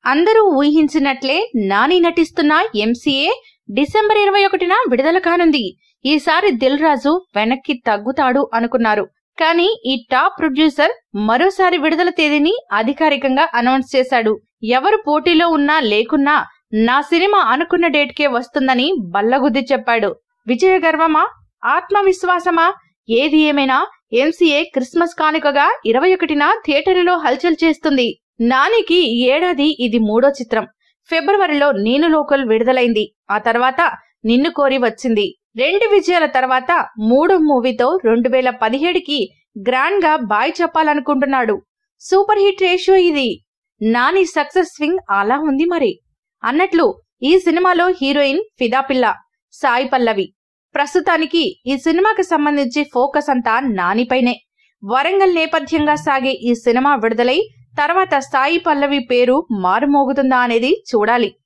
అందరూ ఊహించినట్లే నాని నటిస్తున్న MCA December ఇరవై ఒకటిన విడుదల కానుంది ఈసారి దిల్ రాజు వెనక్కి తగ్గుతాడు అనుకున్నారు కానీ ఈ టాప్ ప్రొడ్యూసర్ మరోసారి విడుదల తేదీని అధికారికంగా అనౌన్స్ చేశాడు ఎవరు పోటీలో ఉన్నా లేకున్నా నా సినిమా అనుకున్న డేట్కే వస్తుందని బల్లగుద్ది చెప్పాడు విజయ గర్వమా ఆత్మవిశ్వాసమా ఏది ఏమైనా ఎంసీఏ క్రిస్మస్ కానుకగా ఇరవై ఒకటిన థియేటర్లలో హల్చల్ చేస్తుంది నానికి ఈ ఏడాది ఇది మూడో చిత్రం ఫిబ్రవరిలో నేను లోకల్ విడుదలైంది ఆ తర్వాత నిన్ను కోరి వచ్చింది రెండు విజయాల తర్వాత మూడో మూవీతో రెండు వేల పదిహేడుకి గ్రాండ్ గా బాయ్ చెప్పాలనుకుంటున్నాడు సూపర్ హిట్ రేషియో ఇది నాని సక్సెస్ స్వింగ్ అలా ఉంది మరి అన్నట్లు ఈ సినిమాలో హీరోయిన్ ఫిదా పిల్ల సాయి పల్లవి ప్రస్తుతానికి ఈ సినిమాకి సంబంధించి ఫోకస్ అంతా నానిపైనే వరంగల్ నేపథ్యంగా సాగే ఈ సినిమా విడుదలై తర్వాత సాయి పల్లవి పేరు మారుమోగుతుందా అనేది చూడాలి